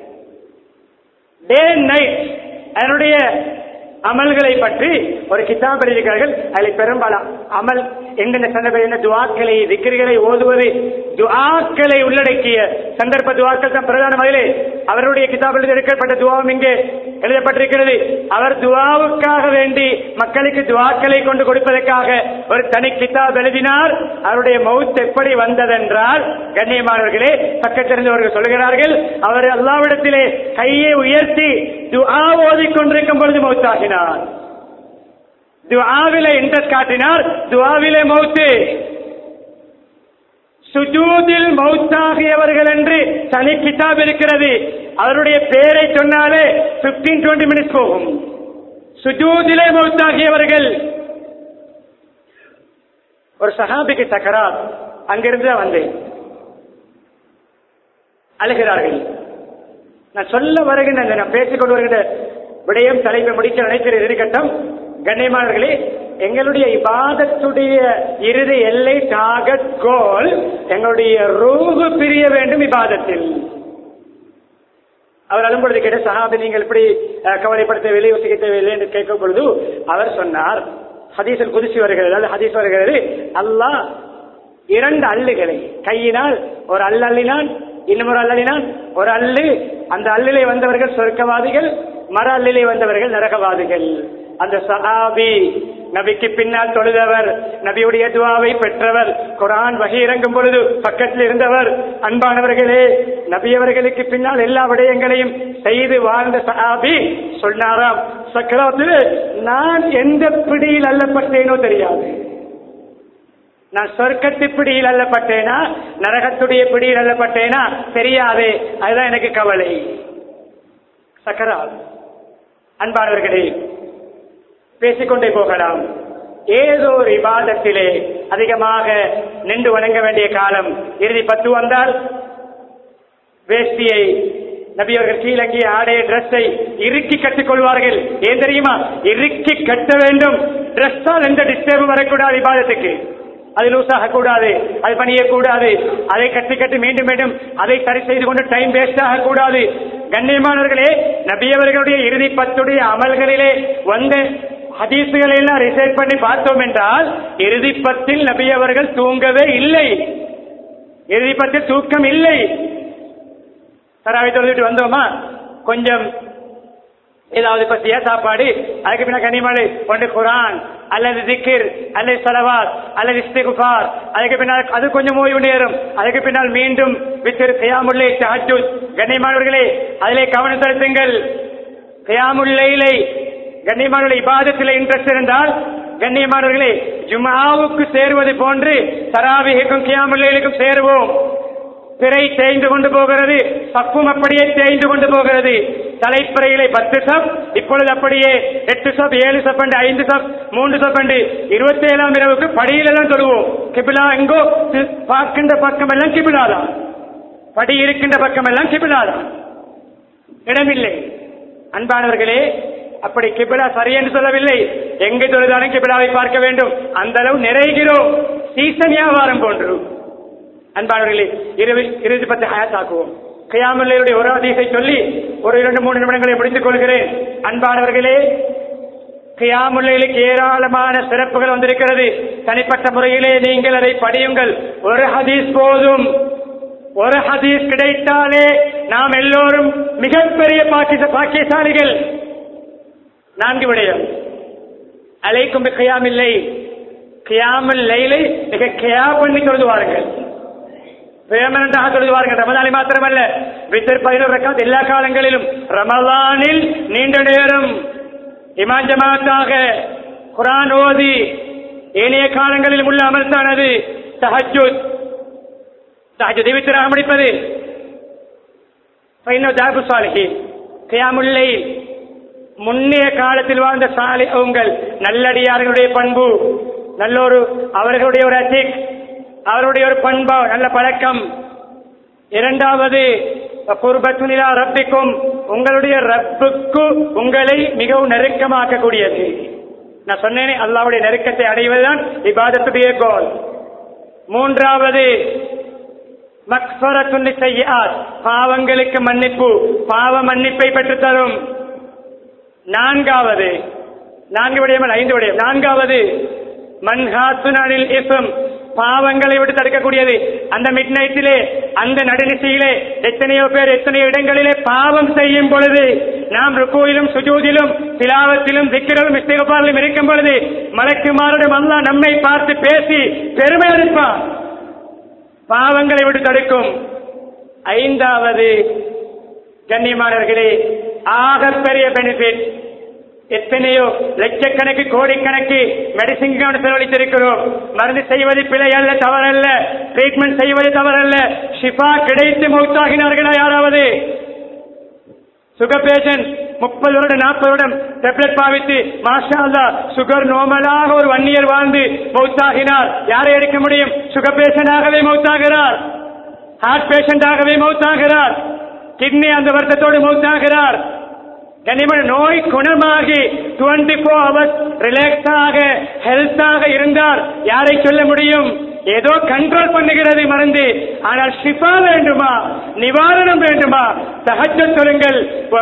டே நைட் அதனுடைய அமல்களை பற்றி ஒரு கிதாப் எழுதியிருக்கிறார்கள் அதில் பெரும்பாலும் அமல் எந்தெந்த சந்தர்ப்பம் என்ன துவாக்களை திக்கர்களை ஓதுவது துவாக்களை உள்ளடக்கிய சந்தர்ப்ப துவாக்கள் தான் பிரதான வகையிலே அவருடைய கிதாபில் எடுக்கப்பட்ட துவாவும் இங்கே எழுதப்பட்டிருக்கிறது அவர் துவாவுக்காக வேண்டி மக்களுக்கு துவாக்களை கொண்டு கொடுப்பதற்காக ஒரு தனி கிதாப் எழுதினார் அவருடைய மவுத் எப்படி வந்ததென்றால் கண்ணியமானவர்களே பக்கத்திருந்தவர்கள் சொல்கிறார்கள் அவர் அல்லாவிடத்திலே கையை உயர்த்தி துஆ ஓதிக் கொண்டிருக்கும் பொழுது மௌத்தாகினார் துஆவிலே இன்ட்ரெஸ்ட் காட்டினார் துஆவிலே மௌத்து சுஜூதில் மௌத்தாகியவர்கள் என்று தனி கிதாப் இருக்கிறது அவருடைய பேரை சொன்னாலே 15 20 மினிட்ஸ் போகும் சுஜூதிலே மௌத்தாகியவர்கள் ஒரு சஹாபிக்கு தக்கரார் அங்கிருந்து தான் வந்தேன் அழுகிறார்கள் நான் சொல்ல வருகின்ற அந்த நான் பேசிக்கொண்டு வருகின்ற விடயம் தலைப்பை முடிக்க நினைக்கிற இருக்கட்டும் கண்ணியமானவர்களே எங்களுடைய இபாதத்துடைய இறுதி எல்லை டாகட் கோல் எங்களுடைய ரூபு பிரிய வேண்டும் இபாதத்தில் அவர் அழும் பொழுது கேட்ட சஹாபி நீங்கள் இப்படி அஹ், கவலைப்படுத்தவில்லை யோசிக்க தேவையில்லை என்று கேட்கும் பொழுது அவர் சொன்னார் ஹதீஸில் குதிச்சு வருகிறது அதாவது ஹதீஸ் வருகிறது அல்லாஹ் இரண்டு அள்ளுகளை கையினால் ஒரு அல் அள்ளினான் இன்னும் ஒரு அள்ளினான் ஒரு அள்ளு அந்த அள்ளிலே வந்தவர்கள் சொர்க்கவாதிகள் மர அள்ளிலே வந்தவர்கள் நரகவாதிகள் அந்த சஹாபி நபிக்கு பின்னால் தொழுதவர் நபியுடைய துவாவை பெற்றவர் குரான் வகை இறங்கும் பொழுது பக்கத்தில் இருந்தவர் அன்பானவர்களே நபியவர்களுக்கு பின்னால் எல்லா விடயங்களையும் செய்து வாழ்ந்த சஹாபி சொன்னாராம் சக்கரவர்த்தி நான் எந்த பிடியில் அல்லப்பட்டேனோ தெரியாது நான் சொர்க்கத்து பிடியில் அல்லப்பட்டேனா நரகத்துடைய பிடியில் அல்லப்பட்டேனா தெரியாது அதுதான் எனக்கு கவலை சக்கரால் அன்பானவர்களே பேசிக்கொண்டே போகலாம் ஏதோ ஒரு இபாதத்திலே அதிகமாக நின்று வணங்க வேண்டிய காலம் இறுதி பத்து வந்தால் வேஷ்டியை நபியவர்கள் கீழங்கிய ஆடைய டிரெஸ்ஸை இறுக்கி கட்டிக் கொள்வார்கள் ஏன் தெரியுமா இறுக்கி கட்ட வேண்டும் டிரெஸ்ஸால் எந்த டிஸ்டர்பும் வரக்கூடாது இபாதத்துக்கு அது லூஸ் ஆகக்கூடாது அது பணியக்கூடாது அதை கட்டி கட்டி மீண்டும் மீண்டும் அதை சரி செய்து கொண்டு டைம் வேஸ்ட் ஆகக்கூடாது கண்ணியமானவர்களே நபியவர்களுடைய இறுதி பத்துடைய அமல்களிலே வந்த ஹதீசுகளை எல்லாம் ரிசர்ச் பண்ணி பார்த்தோம் என்றால் இறுதி பத்தில் நபியவர்கள் தூங்கவே இல்லை இறுதி பத்தில் தூக்கம் இல்லை தராவை தொழுதுட்டு வந்தோமா கொஞ்சம் ஏதாவது பத்தியா சாப்பாடு அதுக்கு பின்ன கனிமலை ஒன்று குரான் அல்லது திக்கிர் அல்லது சலவாத் அல்லது இஸ்திகுபார் அதுக்கு பின்னால் அது கொஞ்சம் ஓய்வு நேரம் அதுக்கு பின்னால் மீண்டும் வித்திரு கயாமுல்லை தஹஜுத் கண்ணியமானவர்களே அதிலே கவனம் செலுத்துங்கள் கயாமுல்லையிலை கண்ணியமானவர்களை இபாதத்திலே இன்ட்ரெஸ்ட் இருந்தால் கண்ணியமானவர்களே ஜுமாவுக்கு சேருவது போன்று தராவிகும் கியாமுல்லைகளுக்கும் சேருவோம் பிறை தேய்ந்து கொண்டு போகிறது சப்பும் அப்படியே தேய்ந்து கொண்டு போகிறது தலைப்பிறையிலே பத்து சப் இப்பொழுது அப்படியே எட்டு சப் ஏழு சப் அண்டு ஐந்து சப் மூன்று சப் அண்டு இருபத்தி ஏழாம் இரவுக்கு படியிலெல்லாம் தொழுவோம் கிபிலா எங்கோ தி- பார்க்கின்ற பக்கம் எல்லாம் கிபிலாதான் படி இருக்கின்ற பக்கம் எல்லாம் கிபிலாதான் இடமில்லை அன்பானவர்களே அப்படி கிபிலா சரி என்று சொல்லவில்லை எங்கு தொழுதாலும் கிபிலாவை பார்க்க வேண்டும் அந்த அளவு நிறைகிறோம் சீசன் வியாபாரம் போன்று அன்பானவர்களே இரவில் இறுதி பத்து ஹயாத்தாக்குவோம் கையாமல்லையுடைய ஒரு அதிசை சொல்லி ஒரு இரண்டு மூணு நிமிடங்களை முடித்துக் கொள்கிறேன் அன்பானவர்களே கியாமுல்லைகளுக்கு ஏராளமான சிறப்புகள் வந்திருக்கிறது தனிப்பட்ட முறையிலே நீங்கள் அதை படியுங்கள் ஒரு ஹதீஸ் போதும் ஒரு ஹதீஸ் கிடைத்தாலே நாம் எல்லோரும் மிகப்பெரிய பாக்கிய பாக்கியசாலிகள் நான்கு விடயம் அலைக்கும் கியாமில்லை கியாமல் லைலை மிக கியா பண்ணி தொழுதுவார்கள் பேமனண்டாக தொழுதுவார்கள் ரமதானி மாத்திரமல்ல வித்தர் பதினோரு ரக்காத் எல்லா காலங்களிலும் ரமலானில் நீண்ட நேரம் இமான் ஜமாத்தாக குரான் ஓதி ஏனைய காலங்களிலும் உள்ள அமல்தானது தஹஜுத் தஹஜுதை வித்திராக முடிப்பது பைனோ தாபு சாலிஹி கியாமுல்லை முன்னைய காலத்தில் வாழ்ந்த சாலை உங்கள் நல்லடியார்களுடைய பண்பு நல்லொரு அவர்களுடைய ஒரு அத்திக் அவருடைய ஒரு பண்பு நல்ல பழக்கம் இரண்டாவது குர்பத்துனிலா ரப்பிக்கும் உங்களுடைய ரப்புக்கு உங்களை மிகவும் நெருக்கமாக்கக்கூடியது நான் சொன்னேனே அல்லாவுடைய நெருக்கத்தை அடைவதுதான் இபாதத்துடைய கோல் மூன்றாவது மக்ஃபரத்துன்னு செய்யார் பாவங்களுக்கு மன்னிப்பு பாவ மன்னிப்பை பெற்றுத் தரும் நான்காவது நான்கு விடயம் ஐந்து விடயம் நான்காவது மன்ஹாத்துனானில் இசம் பாவங்களை விட்டு தடுக்கக்கூடியது அந்த மிட் நைட்டிலே அந்த நடுநிசையிலே எத்தனையோ பேர் எத்தனையோ இடங்களிலே பாவம் செய்யும் பொழுது நாம் ருக்குவிலும் சுஜூதிலும் திலாவத்திலும் திக்கிலும் இஸ்திகபாரிலும் இருக்கும் பொழுது மலக்குமாரிடம் அல்லாஹ் நம்மை பார்த்து பேசி பெருமை அளிப்பான் பாவங்களை விட்டு தடுக்கும் ஐந்தாவது கண்ணியமானவர்களே ஆகப்பெரிய பெனிஃபிட் எத்தனையோ லட்சக்கணக்கு கோடிக்கணக்கு மெடிசின் செலவழித்திருக்கிறோம் மருந்து செய்வது பிழை அல்ல தவறல்ல ட்ரீட்மெண்ட் செய்வது தவறல்ல ஷிஃபா கிடைத்து மௌத்தாகினார்களா யாராவது சுகர் பேஷண்ட் முப்பது வருடம் நாற்பது வருடம் டெப்லெட் பாவித்து மாஷா அல்லா சுகர் நோமலாக ஒரு ஒன் இயர் வாழ்ந்து மௌத்தாகினார் யாரை எடுக்க முடியும் சுகர் பேஷண்டாகவே மௌத்தாகிறார் ஹார்ட் பேஷண்டாகவே மௌத்தாகிறார் கிட்னி அந்த வருத்தத்தோடு மௌத்தாகிறார் கனிமன் நோய் குணமாகி டுவெண்டி ஃபோர் ஹவர்ஸ் ரிலாக்ஸாக ஹெல்த்தாக இருந்தார் யாரை சொல்ல முடியும் ஏதோ கண்ட்ரோல் பண்ணுகிறது மருந்து ஆனால் ஷிஃபா வேண்டுமா நிவாரணம் வேண்டுமா சகஜ சொல்லுங்கள்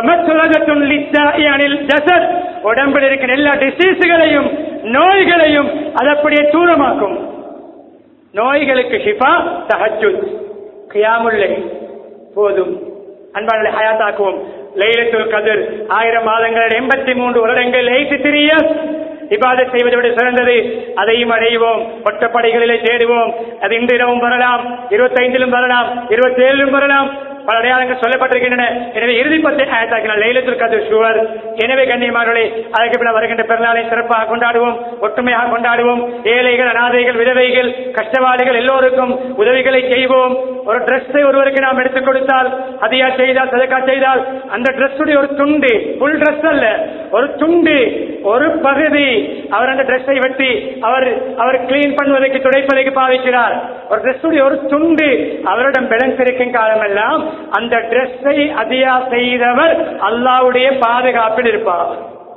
உடம்பில் இருக்கிற எல்லா டிசீஸுகளையும் நோய்களையும் அது அப்படியே தூரமாக்கும் நோய்களுக்கு ஷிஃபா தஹஜுத் கியாமுல்லை போதும் அன்பான ஹயாத்தாக்குவோம் லைலத்துல் கதிர் ஆயிரம் மாதங்கள் எண்பத்தி மூன்று வருடங்கள் எயிட்டி த்ரீ இயர்ஸ் இபாதத் செய்வதை விட சிறந்தது அதையும் அடைவோம் ஒட்டப்படைகளிலே தேடுவோம் அது இன்றிரவும் வரலாம் இருபத்தைந்திலும் வரலாம் இருபத்தி ஏழிலும் வரலாம் பல அடையாளங்கள் சொல்லப்பட்டிருக்கின்றன எனவே இறுதி பத்தை ஆயத்தாக்கினால் லைலத்துல் கதிர் ஷுவர் எனவே கண்ணியமானவர்களே அதற்கு பின்னர் வருகின்ற பிறநாளை சிறப்பாக கொண்டாடுவோம் ஒற்றுமையாக கொண்டாடுவோம் ஏழைகள் அனாதைகள் விதவைகள் கஷ்டவாளிகள் எல்லோருக்கும் உதவிகளை செய்வோம் ஒரு டிரெஸ்ஸை ஒருவருக்கு நாம் எடுத்துக் கொடுத்தால் அதிகா செய்தால் சதக்கா செய்தால் அந்த டிரெஸ்ஸுடைய ஒரு துண்டு ஃபுல் டிரெஸ் அல்ல ஒரு துண்டு ஒரு பகுதி அவர் அந்த டிரெஸ்ஸை வெட்டி அவர் அவர் கிளீன் பண்ணுவதற்கு துடைப்பதற்கு பாவிக்கிறார் ஒரு டிரெஸ்ஸுடைய ஒரு துண்டு அவரிடம் பேலன்ஸ் இருக்கும் காலமெல்லாம் அந்த டிரெஸ்ஸை அதிகா செய்தவர் அல்லாவுடைய பாதுகாப்பில் இருப்பார்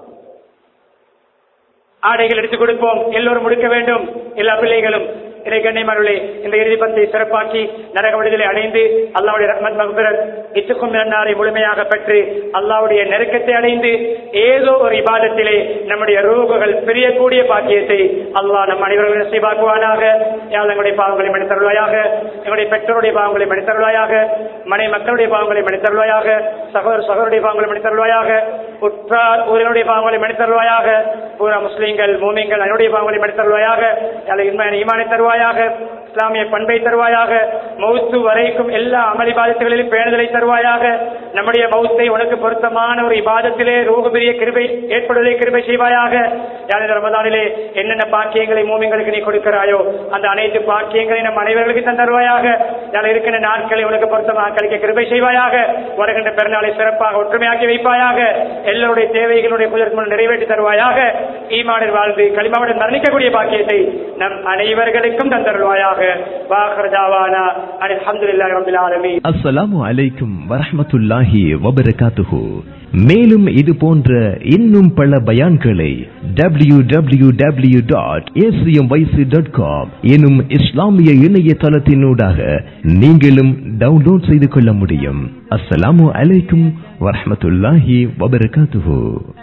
ஆடைகள் எடுத்துக் கொடுப்போம் எல்லோரும் முடிக்க வேண்டும் எல்லா பிள்ளைகளும் இறை கண்ணியமானவர்களே இந்த இறுதி பத்தை சிறப்பாக்கி நரக விடுதலை அடைந்து அல்லாவுடைய ரஹ்மத் மகபரத் இத்துக்கும் நன்னாரை முழுமையாக பெற்று அல்லாவுடைய நெருக்கத்தை அடைந்து ஏதோ ஒரு இபாதத்திலே நம்முடைய ரூகுகள் பிரியக்கூடிய பாக்கியத்தை அல்லாஹ் நம் அனைவர்களும் நசீபாக்குவானாக யாழ் எங்களுடைய பாவங்களை மன்னித்தருள்வாயாக எங்களுடைய பெற்றோருடைய பாவங்களை மன்னித்தருள்வாயாக மனை மக்களுடைய பாவங்களை மன்னித்தருள்வாயாக சகோதர சகோதருடைய பாவங்களை மன்னித்தருள்வாயாக உற்றார் ஊரினுடைய பாவங்களை மன்னித்தருள்வாயாக பூரா முஸ்லீம்கள் மூமிங்கள் அதனுடைய பாவங்களை மன்னித்தருள்வாயாக யாழ் இன்மையான ஈமானை தருவாயாக இஸ்லாமிய பண்பை தருவாயாக மௌத்து வரைக்கும் எல்லா அமல் இபாதத்துகளிலும் பேணுதலை தருவாயாக நம்முடைய மௌத்தை உனக்கு பொருத்தமான ஒரு இபாதத்திலே ரூப பெரிய கிருபை ஏற்படுவதை கிருபை செய்வாயாக யார் இந்த ரமதானிலே என்னென்ன பாக்கியங்களை மூமிங்களுக்கு நீ கொடுக்கிறாயோ அந்த அனைத்து பாக்கியங்களை நம் அனைவர்களுக்கு தந்தருவாயாக யார் இருக்கின்ற நாட்களை உனக்கு பொருத்தமாக கழிக்க கிருபை செய்வாயாக வருகின்ற பெருநாளை சிறப்பாக ஒற்றுமையாக்கி வைப்பாயாக எல்லோருடைய தேவைகளுடைய முதற்கு நிறைவேற்றி தருவாயாக ஈமானில் வாழ்ந்து களிமாவுடன் மரணிக்கக்கூடிய பாக்கியத்தை நம் அனைவர்களுக்கும் தந்தருவாயாக வாஹர்ஜாவானா அல்ஹம்துலில்லாஹி ரப்பில் ஆலமீன் அஸ்ஸலாமு அலைக்கும் வரஹ்மத்துல்லாஹி வபரகாத்துஹு மேலும் இது போன்ற இன்னும் பல பயான்களை W W W dot dot com எனும் இஸ்லாமிய இணையதளத்தினூடாக நீங்களும் டவுன்லோட் செய்து கொள்ள முடியும் அஸ்ஸலாமு அலைக்கும் வரஹ்மத்துல்லாஹி வபரகாத்துஹு